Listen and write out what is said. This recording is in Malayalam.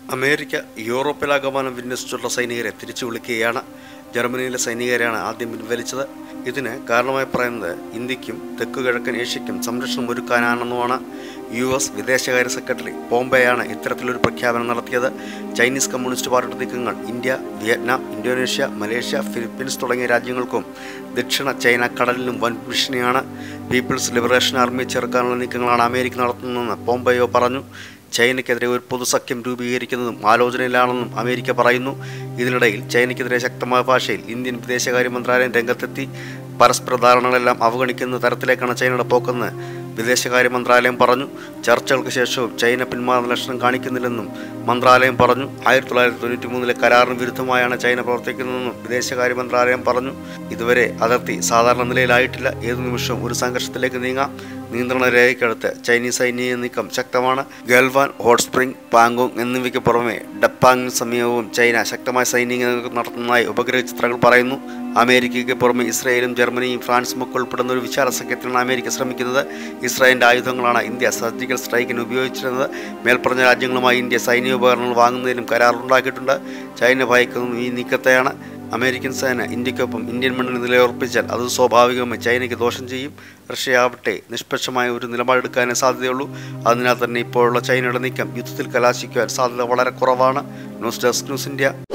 അമേരിക്ക യൂറോപ്പിലാകമാനം വിന്യസിച്ചുള്ള സൈനികരെ തിരിച്ചു വിളിക്കുകയാണ് ജർമ്മനിയിലെ സൈനികരെയാണ് ആദ്യം പിൻവലിച്ചത് ഇതിന് കാരണമായി പറയുന്നത് ഇന്ത്യക്കും തെക്കു കിഴക്കൻ ഏഷ്യയ്ക്കും സംരക്ഷണം ഒരുക്കാനാണെന്നുമാണ് യു എസ് വിദേശകാര്യ സെക്രട്ടറി പോംബെയാണ് ഇത്തരത്തിലൊരു പ്രഖ്യാപനം നടത്തിയത് ചൈനീസ് കമ്മ്യൂണിസ്റ്റ് പാർട്ടി നീക്കങ്ങൾ India Vietnam Indonesia Malaysia Philippines തുടങ്ങിയ രാജ്യങ്ങൾക്കും ദക്ഷിണ ചൈന കടലിലും വൻ ഭീഷണിയാണ് പീപ്പിൾസ് ലിബറേഷൻ ആർമിയെ ചേർക്കാനുള്ള നീക്കങ്ങളാണ് അമേരിക്ക നടത്തുന്നതെന്ന് പോംബെയോ പറഞ്ഞു ചൈനയ്ക്കെതിരെ ഒരു പൊതുസഖ്യം രൂപീകരിക്കുന്നതും ആലോചനയിലാണെന്നും അമേരിക്ക പറയുന്നു ഇതിനിടയിൽ ചൈനയ്ക്കെതിരെ ശക്തമായ ഭാഷയിൽ ഇന്ത്യൻ വിദേശകാര്യ മന്ത്രാലയം രംഗത്തെത്തി പരസ്പര ധാരണകളെല്ലാം അവഗണിക്കുന്ന തരത്തിലേക്കാണ് ചൈനയുടെ പോക്കെന്ന് വിദേശകാര്യ മന്ത്രാലയം പറഞ്ഞു ചർച്ചകൾക്ക് ശേഷവും ചൈന പിന്മാറുന്ന ലക്ഷണം കാണിക്കുന്നില്ലെന്നും മന്ത്രാലയം പറഞ്ഞു ആയിരത്തി തൊള്ളായിരത്തി തൊണ്ണൂറ്റി മൂന്നിലെ കരാറിന് വിരുദ്ധമായാണ് ചൈന പ്രവർത്തിക്കുന്നതെന്നും വിദേശകാര്യ മന്ത്രാലയം പറഞ്ഞു ഇതുവരെ അതിർത്തി സാധാരണ നിലയിലായിട്ടില്ല ഏതു നിമിഷവും ഒരു സംഘർഷത്തിലേക്ക് നീങ്ങാം നിയന്ത്രണ രേഖയ്ക്കടുത്ത് ചൈനീസ് സൈനിക നീക്കം ശക്തമാണ് ഗൽവാൻ ഹോട്ട് സ്പ്രിംഗ് പാങ്കോങ് എന്നിവയ്ക്ക് പുറമെ ഡപ്പാങ് സമീപവും ചൈന ശക്തമായ സൈനിക നീക്കം നടത്തുന്നതായി ഉപഗ്രഹ ചിത്രങ്ങൾ പറയുന്നു അമേരിക്കയ്ക്ക് പുറമെ ഇസ്രായേലും ജർമ്മനിയും ഫ്രാൻസും ഒക്കെ ഉൾപ്പെടുന്ന ഒരു വിശാല സഖ്യത്തിനാണ് അമേരിക്ക ശ്രമിക്കുന്നത് ഇസ്രായേലിൻ്റെ ആയുധങ്ങളാണ് ഇന്ത്യ സർജിക്കൽ സ്ട്രൈക്കിന് ഉപയോഗിച്ചിരുന്നത് മേൽപ്പറഞ്ഞ രാജ്യങ്ങളുമായി ഇന്ത്യ സൈനിക ഉപകരണങ്ങൾ വാങ്ങുന്നതിനും കരാറുണ്ടാക്കിയിട്ടുണ്ട് ചൈന ഭയക്കുന്നതും ഈ നീക്കത്തെയാണ് അമേരിക്കൻ സേന ഇന്ത്യക്കൊപ്പം ഇന്ത്യൻ മണ്ണിൽ നിലയുറപ്പിച്ചാൽ അത് സ്വാഭാവികമായി ചൈനയ്ക്ക് ദോഷം ചെയ്യും റഷ്യ ആവട്ടെ നിഷ്പക്ഷമായ ഒരു നിലപാടെടുക്കാനേ സാധ്യതയുള്ളൂ അതിനാൽ തന്നെ ഇപ്പോഴുള്ള ചൈനയുടെ നീക്കം യുദ്ധത്തിൽ കലാശിക്കുവാൻ സാധ്യത വളരെ കുറവാണ് ന്യൂസ് ഡെസ്ക് ന്യൂസ് ഇന്ത്യ